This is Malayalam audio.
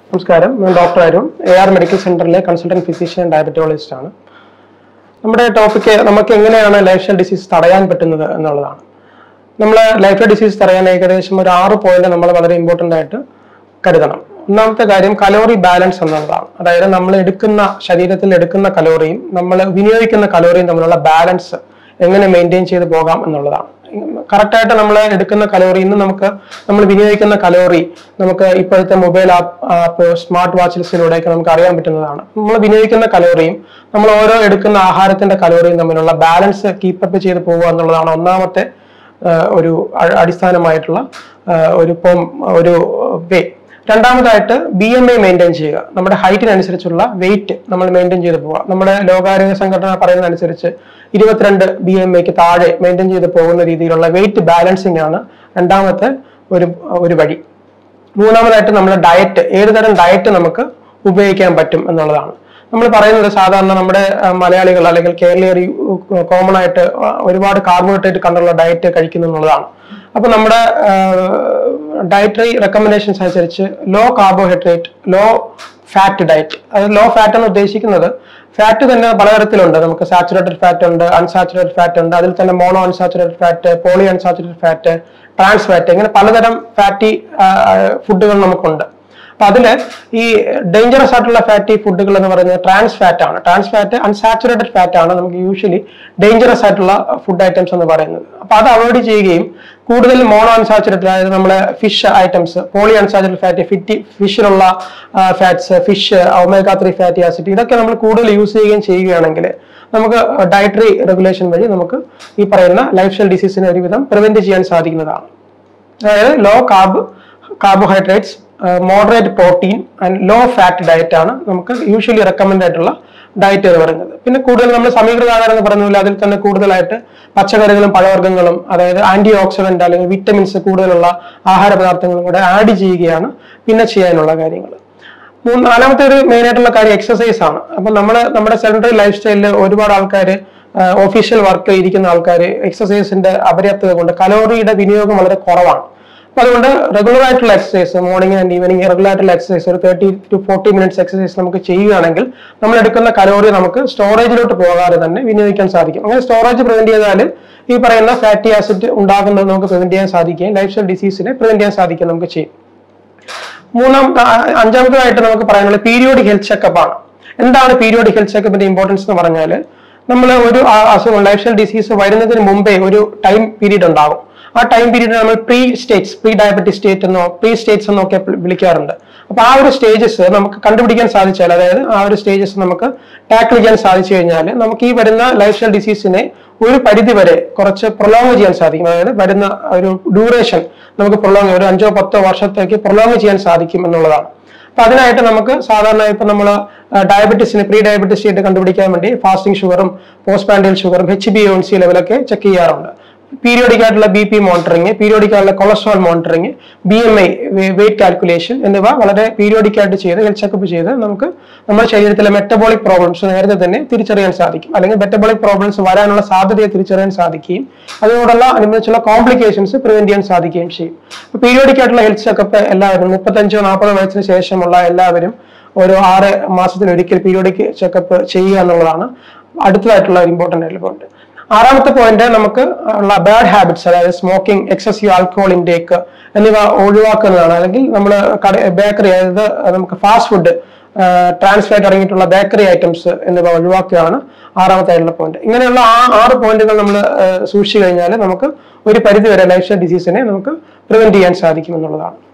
നമസ്കാരം ഞാൻ doctor Arun A R medical സെന്ററിലെ കൺസൾട്ടന്റ് ഫിസിഷ്യൻ ഡയബറ്റോളജിസ്റ്റ് ആണ് നമ്മുടെ ടോപ്പിക്ക് നമുക്ക് എങ്ങനെയാണ് ലൈഫ് സ്റ്റൈൽ ഡിസീസ് തടയാൻ പറ്റുന്നത് എന്നുള്ളതാണ് നമ്മൾ ലൈഫ് സ്റ്റൈൽ ഡിസീസ് തടയാൻ ഏകദേശം ഒരു ആറ് പോയിന്റ് നമ്മൾ വളരെ ഇമ്പോർട്ടന്റ് ആയിട്ട് കരുതണം ഒന്നാമത്തെ കാര്യം കലോറി ബാലൻസ് എന്നുള്ളതാണ് അതായത് നമ്മൾ എടുക്കുന്ന ശരീരത്തിൽ എടുക്കുന്ന കലോറിയും നമ്മൾ വിനിയോഗിക്കുന്ന കലോറിയും തമ്മിലുള്ള ബാലൻസ് എങ്ങനെ മെയിൻറ്റെയിൻ ചെയ്ത് പോകാം എന്നുള്ളതാണ് കറക്റ്റായിട്ട് നമ്മൾ എടുക്കുന്ന കലോറി ഇന്ന് നമുക്ക് നമ്മൾ വിനിയോഗിക്കുന്ന കലോറി നമുക്ക് ഇപ്പോഴത്തെ മൊബൈൽ ആപ്പ് സ്മാർട്ട് വാച്ചസിലൂടെയൊക്കെ നമുക്ക് അറിയാൻ പറ്റുന്നതാണ് നമ്മൾ വിനിയോഗിക്കുന്ന കലോറിയും നമ്മൾ ഓരോ എടുക്കുന്ന ആഹാരത്തിന്റെ കലോറിയും തമ്മിലുള്ള ബാലൻസ് കീപ്പപ്പ് ചെയ്ത് പോകുക എന്നുള്ളതാണ് ഒന്നാമത്തെ ആ, ഒരു അ- അടിസ്ഥാനമായിട്ടുള്ള ആ, ഒരു ഇപ്പം ഒരു വേ രണ്ടാമതായിട്ട് ബി എം ഐ മെയിൻറ്റെയിൻ ചെയ്യുക നമ്മുടെ ഹൈറ്റിനനുസരിച്ചുള്ള വെയിറ്റ് നമ്മൾ മെയിൻറ്റെയിൻ ചെയ്ത് പോവുക നമ്മുടെ ലോകാരോഗ്യ സംഘടന പറയുന്ന അനുസരിച്ച് ഇരുപത്തിരണ്ട് ബി എം ഐക്ക് താഴെ മെയിൻറ്റെയിൻ ചെയ്ത് പോകുന്ന രീതിയിലുള്ള വെയിറ്റ് ബാലൻസിംഗ് ആണ് രണ്ടാമത്തെ ഒരു ഒരു വഴി മൂന്നാമതായിട്ട് നമ്മുടെ ഡയറ്റ് ഏത് തരം ഡയറ്റ് നമുക്ക് ഉപയോഗിക്കാൻ പറ്റും എന്നുള്ളതാണ് നമ്മൾ പറയുന്നത് സാധാരണ നമ്മുടെ ആ, മലയാളികൾ അല്ലെങ്കിൽ കേരളീയർ കോമൺ ആയിട്ട് ആ, ഒരുപാട് കാർബോഹൈഡ്രേറ്റ് കണ്ടുള്ള ഡയറ്റ് കഴിക്കുന്നു എന്നുള്ളതാണ് അപ്പൊ നമ്മുടെ ഡയറ്ററി റെക്കമെൻഡേഷൻസ് അനുസരിച്ച് low carbohydrate low fat diet അത് ലോ ഫാറ്റ് എന്ന് ഉദ്ദേശിക്കുന്നത് ഫാറ്റ് തന്നെ പലതരത്തിലുണ്ട് നമുക്ക് സാച്ചുറേറ്റഡ് ഫാറ്റ് ഉണ്ട് അൺസാച്ചുറേറ്റഡ് ഫാറ്റ് ഉണ്ട് അതിൽ തന്നെ mono unsaturated fat poly unsaturated fat trans fat ഇങ്ങനെ പലതരം ഫാറ്റി ഫുഡുകൾ നമുക്കുണ്ട് അപ്പൊ അതില് ഈ ഡേഞ്ചറസ് ആയിട്ടുള്ള ഫാറ്റി ഫുഡുകൾ എന്ന് പറയുന്നത് ട്രാൻസ് ഫാറ്റ് ആണ് ട്രാൻസ് ഫാറ്റ് അൺസാച്ചുറേറ്റഡ് ഫാറ്റ് ആണ് നമുക്ക് യൂഷ്വലി ഡേഞ്ചറസ് ആയിട്ടുള്ള ഫുഡ് ഐറ്റംസ് എന്ന് പറയുന്നത് അപ്പൊ അത് അവോയ്ഡ് ചെയ്യുകയും കൂടുതൽ മോണോ അൺസാച്ചുറേറ്റഡ് അതായത് നമ്മളെ fish items poly unsaturated fat fatty ഫിഷിലുള്ള fats fish omega three fatty acid ഇതൊക്കെ നമ്മൾ കൂടുതൽ യൂസ് ചെയ്യുകയും ചെയ്യുകയാണെങ്കിൽ നമുക്ക് ഡയറ്ററി റെഗുലേഷൻ വഴി നമുക്ക് ഈ പറയുന്ന ലൈഫ് സ്റ്റൈൽ ഡിസീസിനെ ഒരുവിധം പ്രിവെന്റ് ചെയ്യാൻ സാധിക്കുന്നതാണ് അതായത് low carb carbohydrates moderate protein and low fat diet ആണ് നമുക്ക് യൂഷ്വലി റെക്കമെൻഡ് ആയിട്ടുള്ള ഡയറ്റ് എന്ന് പറയുന്നത് പിന്നെ കൂടുതൽ നമ്മൾ സമീകൃത ആഹാരം എന്ന് പറഞ്ഞില്ല അതിൽ തന്നെ കൂടുതലായിട്ട് പച്ചക്കറികളും പഴവർഗ്ഗങ്ങളും അതായത് ആന്റി ഓക്സിഡന്റ് അല്ലെങ്കിൽ വിറ്റമിൻസ് കൂടുതലുള്ള ആഹാര പദാർത്ഥങ്ങളും കൂടെ ആഡ് ചെയ്യുകയാണ് പിന്നെ ചെയ്യാനുള്ള കാര്യങ്ങൾ മൂന്ന് നാലാമത്തെ ഒരു മെയിൻ ആയിട്ടുള്ള കാര്യം എക്സസൈസ് ആണ് അപ്പൊ നമ്മൾ നമ്മുടെ സെൻട്രൽ ലൈഫ് സ്റ്റൈലിൽ ഒരുപാട് ആൾക്കാർ ഒഫീഷ്യൽ വർക്ക് ഇരിക്കുന്ന ആൾക്കാർ എക്സസൈസിന്റെ അപര്യാപ്തത കൊണ്ട് കലോറിയുടെ വിനിയോഗം വളരെ കുറവാണ് അപ്പൊ അതുകൊണ്ട് റെഗുലർ ആയിട്ടുള്ള exercise morning and evening regular ആയിട്ടുള്ള എക്സസൈസ് ഒരു thirty to forty minutes exercise നമുക്ക് ചെയ്യുകയാണെങ്കിൽ നമ്മൾ എടുക്കുന്ന കലോറി നമുക്ക് സ്റ്റോറേജിലോട്ട് പോകാതെ തന്നെ വിനിയോഗിക്കാൻ സാധിക്കും അങ്ങനെ സ്റ്റോറേജ് പ്രിവെന്റ് ചെയ്താൽ ഈ പറയുന്ന ഫാറ്റി ആസിഡ് ഉണ്ടാകുന്നത് നമുക്ക് പ്രിവെന്റ് ചെയ്യാൻ സാധിക്കുകയും ലൈഫ് സ്റ്റൈൽ ഡിസീസിനെ പ്രിവെന്റ് ചെയ്യാൻ സാധിക്കും നമുക്ക് ചെയ്യും മൂന്നാം ആ, അഞ്ചാമതായിട്ട് നമുക്ക് പറയാനുള്ളത് പീരിയോഡിക് ഹെൽത്ത് ചെക്കപ്പ് ആണ് എന്താണ് പീരിയോഡിക് ഹെൽത്ത് ചെക്കപ്പിന്റെ ഇമ്പോർട്ടൻസ് എന്ന് പറഞ്ഞാൽ നമ്മൾ ഒരു ആ- അസുഖം ലൈഫ് സ്റ്റൈൽ ഡിസീസ് വരുന്നതിന് മുമ്പേ ഒരു ടൈം പീരീഡ് ഉണ്ടാകും ആ ടൈം പീരീഡ് നമ്മൾ pre states pre diabetic state എന്നോ പ്രീ സ്റ്റേറ്റ്സ് എന്നോ ഒക്കെ വിളിക്കാറുണ്ട് അപ്പൊ ആ ഒരു സ്റ്റേജസ് നമുക്ക് കണ്ടുപിടിക്കാൻ സാധിച്ചാൽ അതായത് ആ ഒരു സ്റ്റേജസ് നമുക്ക് ടാക്കിൾ ചെയ്യാൻ സാധിച്ചു കഴിഞ്ഞാൽ നമുക്ക് ഈ വരുന്ന ലൈഫ് സ്റ്റൈൽ ഡിസീസിനെ ഒരു പരിധി വരെ കുറച്ച് പ്രൊലോങ് ചെയ്യാൻ സാധിക്കും അതായത് വരുന്ന ഒരു ഡ്യൂറേഷൻ നമുക്ക് പ്രൊലോങ് ഒരു അഞ്ചോ പത്തോ വർഷത്തേക്ക് പ്രൊലോങ് ചെയ്യാൻ സാധിക്കും എന്നുള്ളതാണ് അപ്പൊ അതിനായിട്ട് നമുക്ക് സാധാരണ ഇപ്പൊ നമ്മൾ ഡയബറ്റീസിന് പ്രീ ഡയബറ്റീസ് സ്റ്റേറ്റ് കണ്ടുപിടിക്കാൻ വേണ്ടി ഫാസ്റ്റിംഗ് ഷുഗറും പോസ്റ്റ് പാൻഡിയൽ ഷുഗറും എച്ച് ബി എൻ സി ലെവലൊക്കെ ചെക്ക് ചെയ്യാറുണ്ട് പീരിയോഡിക് ആയിട്ടുള്ള ബി പി മോണിറ്ററിങ് പീരിയോഡിക് ആയിട്ടുള്ള cholesterol monitoring B M I weight calculation എന്നിവ വളരെ പീരിയോഡിക് ആയിട്ട് ചെയ്ത് ഹെൽത്ത് ചെക്കപ്പ് ചെയ്ത് നമുക്ക് നമ്മുടെ ശരീരത്തിലെ മെറ്റബോളിക് പ്രോബ്ലംസ് നേരത്തെ തന്നെ തിരിച്ചറിയാൻ സാധിക്കും അല്ലെങ്കിൽ മെറ്റബോളിക് പ്രോബ്ലംസ് വരാനുള്ള സാധ്യതയെ തിരിച്ചറിയാൻ സാധിക്കുകയും അതിനോടുള്ള അനുബന്ധിച്ചുള്ള കോംപ്ലിക്കേഷൻസ് പ്രിവെന്റ് ചെയ്യാൻ സാധിക്കുകയും ചെയ്യും പീരിയോഡിക് ആയിട്ടുള്ള ഹെൽത്ത് ചെക്കപ്പ് എല്ലാവരും മുപ്പത്തഞ്ചോ നാൽപ്പതോ വയസ്സിന് ശേഷമുള്ള എല്ലാവരും ഓരോ ആറ് മാസത്തിൽ ഒരിക്കൽ പീരിയോഡിക് ചെക്കപ്പ് ചെയ്യുക എന്നുള്ളതാണ് അടുത്തതായിട്ടുള്ള ഇമ്പോർട്ടന്റ് ആയിട്ടുള്ള പോയിന്റ് ആറാമത്തെ പോയിന്റ് നമുക്ക് ഉള്ള ബാഡ് ഹാബിറ്റ്സ് അതായത് സ്മോക്കിംഗ് എക്സസീവ് ആൽക്കഹോൾ ഇൻടേക്ക് എന്നിവ ഒഴിവാക്കുന്നതാണ് അല്ലെങ്കിൽ നമ്മൾ ബേക്കറി അതായത് നമുക്ക് ഫാസ്റ്റ് ഫുഡ് ട്രാൻസ്ഫാറ്റ് അടങ്ങിയിട്ടുള്ള ബേക്കറി ഐറ്റംസ് എന്നിവ ഒഴിവാക്കുകയാണ് ആറാമത്തെ ആയിട്ടുള്ള പോയിന്റ് ഇങ്ങനെയുള്ള ആ ആറ് പോയിന്റുകൾ നമ്മൾ സൂക്ഷിച്ചു കഴിഞ്ഞാൽ നമുക്ക് ഒരു പരിധി വരെ ലൈഫ് സ്റ്റൈൽ ഡിസീസിനെ നമുക്ക് പ്രിവെന്റ് ചെയ്യാൻ സാധിക്കും എന്നുള്ളതാണ്